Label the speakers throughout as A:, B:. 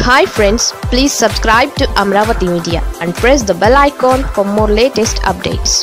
A: hi friends please subscribe to Amaravati media and press the bell icon for more latest updates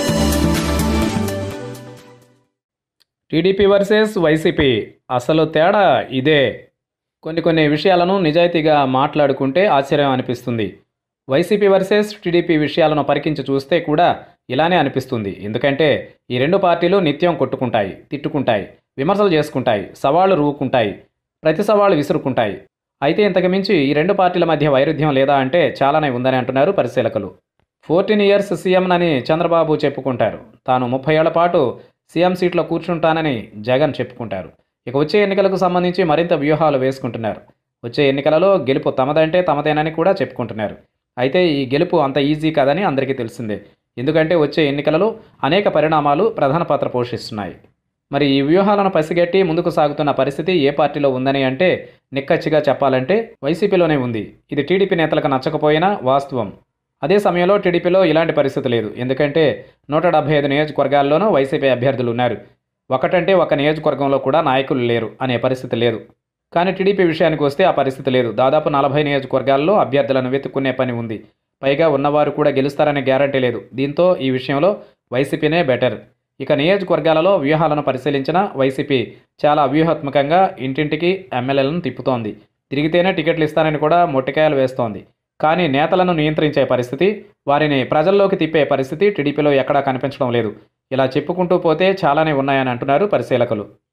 B: TDP versus YCP అసలు తేడా ఇదే కొన్ని కొన్ని విషయాలను నిజాయితీగా మాట్లాడుకుంటే ఆశ్చర్యం అనిపిస్తుంది వైసీపీ వర్సెస్ టీడీపీ విషయాలను పరికించి చూస్తే కూడా ఇలానే అనిపిస్తుంది ఎందుకంటే ఈ రెండు పార్టీలు నిత్యం కొట్టుకుంటాయి తిట్టుకుంటాయి విమర్శలు చేసుకుంటాయి సవాళ్లు రూకుంటాయి ప్రతి సవాళ్లు విసురుకుంటాయి అయితే ఇంతకు మించి ఈ రెండు పార్టీల మధ్య వైరుధ్యం లేదా అంటే చాలానే ఉందని అంటున్నారు పరిశీలకులు ఫోర్టీన్ ఇయర్స్ సీఎం అని చంద్రబాబు చెప్పుకుంటారు తాను ముప్పై ఏళ్ల పాటు సీఎం సీట్లో కూర్చుంటానని జగన్ చెప్పుకుంటారు ఇక వచ్చే ఎన్నికలకు సంబంధించి మరింత వ్యూహాలు వేసుకుంటున్నారు వచ్చే ఎన్నికలలో గెలుపు తమదంటే తమదేనని కూడా చెప్పుకుంటున్నారు అయితే ఈ గెలుపు అంత ఈజీ కాదని అందరికీ తెలిసిందే ఎందుకంటే వచ్చే ఎన్నికలలో అనేక పరిణామాలు ప్రధాన పాత్ర పోషిస్తున్నాయి మరి ఈ వ్యూహాలను పసిగట్టి ముందుకు సాగుతున్న పరిస్థితి ఏ పార్టీలో ఉందని అంటే నిక్కచ్చిగా చెప్పాలంటే వైసీపీలోనే ఉంది ఇది టీడీపీ నేతలకు నచ్చకపోయినా వాస్తవం అదే సమయంలో టీడీపీలో ఇలాంటి పరిస్థితి లేదు ఎందుకంటే నూట డెబ్బై ఐదు నియోజకవర్గాల్లోనూ వైసీపీ అభ్యర్థులు ఉన్నారు ఒకటంటే ఒక నియోజకవర్గంలో కూడా నాయకులు లేరు అనే పరిస్థితి లేదు కానీ టీడీపీ విషయానికి వస్తే ఆ పరిస్థితి లేదు దాదాపు నలభై నియోజకవర్గాల్లో అభ్యర్థులను వెతుక్కునే పని ఉంది పైగా ఉన్నవారు కూడా గెలుస్తారనే గ్యారంటీ లేదు దీంతో ఈ విషయంలో వైసీపీనే బెటర్ ఇక నియోజకవర్గాలలో వ్యూహాలను పరిశీలించిన వైసీపీ చాలా వ్యూహాత్మకంగా ఇంటింటికి ఎమ్మెల్యేలను తిప్పుతోంది తిరిగితేనే టికెట్లు ఇస్తానని కూడా మొట్టికాయలు వేస్తోంది కానీ నేతలను నియంత్రించే పరిస్థితి వారిని ప్రజల్లోకి తిప్పే పరిస్థితి టీడీపీలో ఎక్కడా కనిపించడం లేదు ఇలా చెప్పుకుంటూ పోతే చాలానే ఉన్నాయని అంటున్నారు పరిశీలకులు